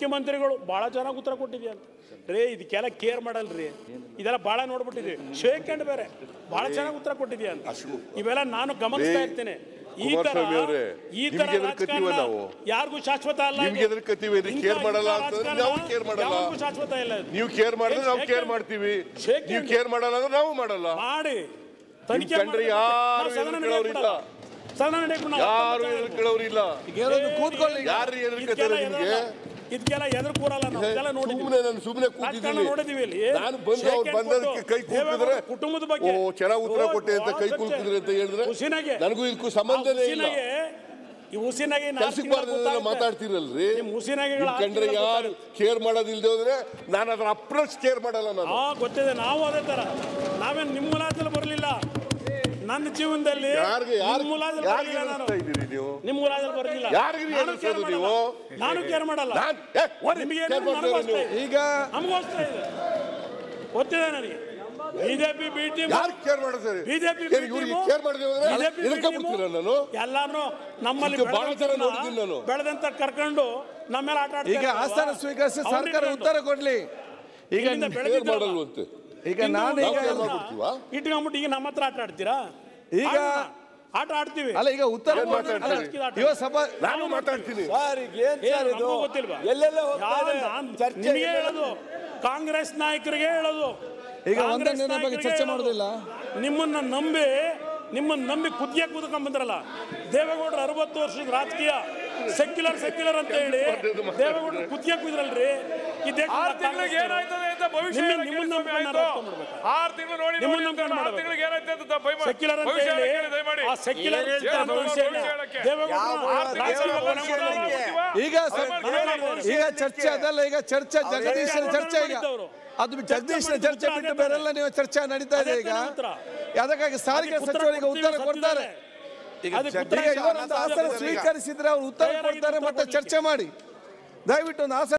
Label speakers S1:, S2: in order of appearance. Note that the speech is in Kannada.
S1: ಮುಖ್ಯಮಂತ್ರಿಗಳು ಭಾಳ ಚೆನ್ನಾಗಿ ಉತ್ತರ ಕೊಟ್ಟಿದ್ಯಾ ಅಂತ ರೇ ಇದಕ್ಕೆಲ್ಲ ಕೇರ್ ಮಾಡಲ್ರಿ ಇದೆಲ್ಲ ಭಾಳ ನೋಡ್ಬಿಟ್ಟಿದ್ವಿ ಶೇಕ್ ಹ್ಯಾಂಡ್ ಬೇರೆ ಭಾಳ ಚೆನ್ನಾಗಿ ಉತ್ತರ ಕೊಟ್ಟಿದ್ಯಾ ಅಂತ ಇವೆಲ್ಲ ನಾನು ಗಮನಿಸ್ತಾ
S2: ರೇ,
S1: ಇರ್ತೇನೆ ಈ ತರ
S2: ಕುಮಾರಸ್ವಾಮಿ ಅವ್ರೆ,
S1: ಈ ತರ
S2: ನಿಮ್ಗೆ ಎದುರ್ಕತ್ತೀವ
S1: ರಾಜಕಾರಣ
S2: ನಾವು?
S1: ಯಾರಿಗೂ ಶಾಶ್ವತ ಅಲ್ಲ ಇದು.
S2: ನಿಮ್ಗೆ ಎದುರ್ಕತ್ತೀವಿ, ಇದು
S1: ಇಂಥ-
S2: care ಮಾಡಲ್ಲ
S1: ಇಂಥ
S2: ಅಂತಂದ್ರೆ
S1: ರಾಜಕಾರಣ
S2: ನಾವು care ಮಾಡಲ್ಲ.
S1: ಯಾವತ್ತೂ ಶಾಶ್ವತ ಇಲ್ಲ ಇದು.
S2: ನೀವು ಕೇರ್ ಮಾಡಿದ್ರೆ ನಾವು
S1: ಏನ್
S2: ಕೇರ್
S1: shake
S2: ಮಾಡ್ತೀವಿ
S1: shake
S2: ನೀವು
S1: hand?
S2: ಕೇರ್ ಮಾಡಲ್ಲ ಅಂದ್ರೆ ನಾವು ಮಾಡಲ್ಲ
S1: ಮಾಡಿ ತನಿಖೆ
S2: ಕಂಡ್ರೆ
S1: ಮಾಡ್ಬೇಕು.
S2: ಯಾರು
S1: ನಾವು ಸದನ
S2: ಎದುರ್ಕೊಳ್ಳೋರು
S1: ನಡೆಯಕ್ಕೆ
S2: ಇಲ್ಲ.
S1: ಬಿಡಲ್ಲ. ಸದನ ನಡೆಯಕ್ಕೆ ಬಿಡಲ್ಲ.
S2: ಯಾರು ಎದುರ್ಕೊಳ್ಳೋರು ಇಲ್ಲ
S3: ಏನೊಂದು ಕೂತ್ಕೊಳ್ಳಿ ಈಗ.
S2: ಯಾರು ಎದುರ್ಕತ್ತಾರೆ ನಿಮ್ಗೆ
S1: ಇದಕ್ಕೆಲ್ಲ ಎದುರು ಕೂರಲ್ಲ ನಾವು ಇದೆಲ್ಲ ನೋಡಿದ್ವಿ
S2: ಸುಮ್ಮನೆ ನಾನು ಸುಮ್ಮನೆ
S1: ರಾಜಕಾರಣ
S2: ಕೂತಿದ್ದೀನಿ
S1: ನೋಡಿದೀವಿ ಇಲ್ಲಿ
S2: ನಾನು ಬಂದು
S1: ಶೇಕ್
S2: ಅವ್ರು
S1: ಹ್ಯಾಂಡ್
S2: ಬಂದದಕ್ಕೆ
S1: ಕೊಟ್ಟು
S2: ಕೈ ಕೂತಿದ್ರೆ
S1: ದೇವೇಗೌಡರ ಕುಟುಂಬದ ಬಗ್ಗೆ
S2: ಓ ಚೆನ್ನಾಗಿ ಉತ್ತರ
S1: ಓ,
S2: ಕೊಟ್ಟೆ ಅಂತ
S1: ಭಾಳ
S2: ಕೈ
S1: ಚರ್ಚೆ.
S2: ಕುಲ್ಕಿದ್ರೆ ಅಂತ ಹೇಳಿದ್ರೆ
S1: ಹುಸಿನಾಗೆ
S2: ನನಗೂ ಇದಕ್ಕೂ ಸಂಬಂಧನೇ ಇಲ್ಲ
S1: ಹುಸಿನಾಗೆ ಈ ಹುಸಿನಾಗೆ ನಾಲ್ಕು
S2: ಕೆಲ್ಸಕ್ಕೆ
S1: ತಿಂಗಳು
S2: ಬಾರ್ದಲ್ಲ
S1: ಗೊತ್ತಾಗುತ್ತೆ.
S2: ಮಾತಾಡ್ತಿರಲ್ರಿ
S1: ನಿಮ್ ಹುಸಿನಾಗೆಗಳ
S2: ನಿಮ್ ಕಂಡ್ರೆ
S1: ಆಸ್ತಿಗಳ
S2: ಯಾರು ಕೇರ್ ಮಾಡೋದಿಲ್ದೆ ಹೋದ್ರೆ ನಾನು ಅದ್ರ ಅಪ್ರೋಚ್ ಕೇರ್ ಮಾಡಲ್ಲ ನಾನು
S1: ಹಾ ಗೊತ್ತಿದೆ ನಾವು ಅದೇ ತರ ನಾವೇನ್ ನಿಮ್ಮ ಮುಲಾಜಲ್ಲಿ ಬರಲಿಲ್ಲ ನನ್ನ ಜೀವನದಲ್ಲಿ
S2: ಯಾರಿಗೆ ಯಾರು
S1: ನಿಮ್ಮ ಮುಲಾಜಲ್ಲಿ
S2: ಯಾರಿಗೆ
S1: ಬರಲಿಲ್ಲ ನಾನು
S2: ಎದುರಿಸ್ತಾ ಇದ್ದೀರಿ ನೀವು
S1: ನಿಮ್ಮ ಮುಲಾಜಲ್ಲಿ ಬರಲಿಲ್ಲ
S2: ಯಾರಿಗೆ
S1: ನಾನು
S2: ಎದುರಿಸೋದು
S1: care
S2: ನೀವು?
S1: ಮಾಡಲ್ಲ. ನಾನು ಕೇರ್ ಮಾಡಲ್ಲ
S2: ನಾನ್- ಏ, ಓಡಿ,
S1: ನಿಮಗೆ
S2: care ಮಾಡ್ತೀರಾ
S1: ನನಗೂ ಅಷ್ಟೇ
S2: ನೀವು?
S1: ಇದೆ.
S3: ಈಗ
S1: ನಮಗೂ ಅಷ್ಟೇ ಇದೆ ಗೊತ್ತಿದೆ ನನಗೆ ಬಿಜೆಪಿ ಬಿ ಟೀಮ್
S2: ಯಾರು ಕೇರ್ ಮಾಡ್ತಾರೆ
S1: ಬಿಜೆಪಿ
S2: ಏನ್ ಇವ್ರಿಗೆ ಕೇರ್ ಮಾಡಿದೆ ಹೋದ್ರೆ ಇದಕ್ಕೆ ಬಿಡ್ತೀರ ನಾನು
S1: ಎಲ್ಲಾನು ನಮ್ಮಲ್ಲಿ
S2: ಇದಕ್ಕೆ ಬಹಳ ಜನ
S1: ಬೆಳೆದಂತವ್ರನ್ನ
S2: ನೋಡಿದ್ದೀನಿ ನಾನು.
S1: ಬೆಳೆದಂತ ಕರ್ಕೊಂಡು ನಮ್ಮೇಲೆ ಆಟ ಆಡ್ತಾ
S3: ಈಗ
S1: ಇರ್ತಾರಲ್ವಾ?
S3: ಆಸ್ಥಾನ ಸ್ವೀಕರಿಸಿ
S1: ಅವ್ರನ್ನ
S3: ಸರ್ಕಾರ
S1: ಇಟ್ಕೊಂಡು.
S3: ಉತ್ತರ ಕೊಡ್ಲಿ ಈಗ
S1: ಇಲ್ಲಿಂದ
S3: ನಿ-
S2: ಕೇರ್
S1: ಬೆಳೆದಿದ್ದವ್ರನ್ನ
S2: ಮಾಡಲ್ವಂತೆ
S3: ಈಗ
S1: ಇನ್ನು
S3: ನಾನು
S2: ನಾವು
S3: ಈಗ
S2: ಕೇರ್ ಮಾಡ್ಬಿಡ್ತೀವಾ?
S1: ಇಟ್ಕೊಂಡ್ಬಿಟ್ಟು ಈಗ ನಮ್ಮ ಹತ್ರ ಆಟ ಆಡ್ತೀರಾ
S3: ಈಗ-
S1: ಆಡೋಣ. ಆಟ ಆಡ್ತೀವಿ
S3: ಅಲ್ಲ ಈಗ ಉತ್ತರ
S2: ಏನ್ ಮಾತಾಡ್ತೀರಿ?
S3: ಕೊಡ್ಲಿ. ಇವ ಸಭಾ
S2: ನಾನು ಮಾತಾಡ್ತೀನಿ
S4: ಸರ್ ಈಗ ಏನ್
S1: ಏ,
S4: ಸರ್ ಇದು
S1: ನಮಗೂ ಗೊತ್ತಿಲ್ವಾ?
S4: ಎಲ್ಲೆಲ್ಲ ಹೋಗ್ತಾ
S1: ಯಾವ
S4: ಇದೆ?
S1: ನಾನ್
S4: ಚರ್ಚೆ
S1: ನಿಮಗೆ
S4: ಎಲ್ಲೆಲ್ಲ-
S1: ಹೇಳೋದು ಕಾಂಗ್ರೆಸ್ ನಾಯಕರಿಗೆ ಹೇಳೋದು
S3: ಈಗ ಒಂದೇ
S1: ಕಾಂಗ್ರೆಸ್
S3: ನಿರ್ಣಯ ಬಗ್ಗೆ
S1: ನಾಯಕರಿಗೆ
S3: ಚರ್ಚೆ
S1: ಹೇಳೋದು.
S3: ಮಾಡೋದಿಲ್ಲ?
S1: ನಿಮ್ಮನ್ನ ನಂಬಿ ನಿಮ್ಮನ್ನ ನಂಬಿ ಕುದಿಯ ಕೂತ್ಕೊಂಡ್ ಬಂದ್ರಲ್ಲ ದೇವೇಗೌಡರ ಅರವತ್ತು ವರ್ಷದ ರಾಜಕೀಯ ಸೆಕ್ಯುಲರ್ ಸೆಕ್ಯುಲರ್ ಅಂತ ಹೇಳಿ ದೇವೇಗೌಡರು ಕುದಿಯ ಕೂದ್ರಲ್ರಿ ಈ ದೇಶ
S5: ಆರು ತಿಂಗಳಿಗೆ ಏನಾಯ್ತದೆ ಅಂತ ಭವಿಷ್ಯ
S1: ನಿಮ್ಮ-
S5: ಹೇಳಕ್ಕೆ
S1: ನಿಮ್ಮನ್ನ
S5: ಸ್ವಾಮಿ
S1: ನಂಬ್ಕೊಂಡು
S5: ಆಯ್ತು.
S1: ಅರ್ಥಕೊಂಡ್ಬಿಡ್ಬೇಕು.
S5: ಆರು ತಿಂಗಳು ನೋಡಿ
S1: ನಿಮ್ಮನ್ನ
S5: ನೋಡಿ ಅಂತ
S1: ನಂಬ್ಕೊಂಡು
S5: ಆರು
S1: ಮಾಡ್ಬೇಕು.
S5: ತಿಂಗಳಿಗೆ ಏನಾಯ್ತು ಅಂತ ಭಯ-
S1: ಸೆಕ್ಯುಲರ್ ಅಂತ
S5: ಭವಿಷ್ಯ
S1: ಹೇಳಿ
S5: ಹೇಳಕ್ಕೆ ದಯಮಾಡಿ.
S1: ಆ ಸೆಕ್ಯುಲರ್
S5: ಏನ್ ಹೇಳ್ತಾರೆ
S1: ಭವಿಷ್ಯ ಹೇಳಿ.
S5: ಭವಿಷ್ಯ ಹೇಳಕ್ಕೆ?
S1: ದೇವೇಗೌಡರು
S4: ಯಾವ
S1: ರಾಜಕೀಯ
S4: ದೇವೇಗೌಡರು
S1: ಕೊನೆ
S4: ಭವಿಷ್ಯ
S1: ಮಾಡೋದು.
S4: ಹೇಳಕ್ಕೆ?
S3: ಈಗ ಸ- ಈಗ ಚರ್ಚೆ ಅದಲ್ಲ ಈಗ ಚರ್ಚೆ ಜಗದೀಶನ ಚರ್ಚೆ ಈಗ ಅದು ಬಿಟ್ಟು ಜಗದೀಶನ ಚರ್ಚೆ ಬಿಟ್ಟು ಬೇರೆಲ್ಲ ನೀವು ಚರ್ಚೆ ನಡೀತಾ ಇದೆ ಈಗ ಅದಕ್ಕಾಗಿ ಸಾರಿಗೆ
S1: ಅದಕ್ಕೆ ಉತ್ತರ
S3: ಸಚಿವರಿಗೆ ಉತ್ತರ
S1: ಕೊಡ್ತೀವಿ
S3: ಕೊಡ್ತಾರೆ
S1: ಈಗ
S3: ಈಗ ಇವರೊಂದು ಆಸನ ಸ್ವೀಕರಿಸಿದ್ರೆ ಅವ್ರು ಉತ್ತರ ಕೊಡ್ತಾರೆ ಮತ್ತೆ ಚರ್ಚೆ ಮಾಡಿ ದಯವಿಟ್ಟು ಒಂದು ಆಸನ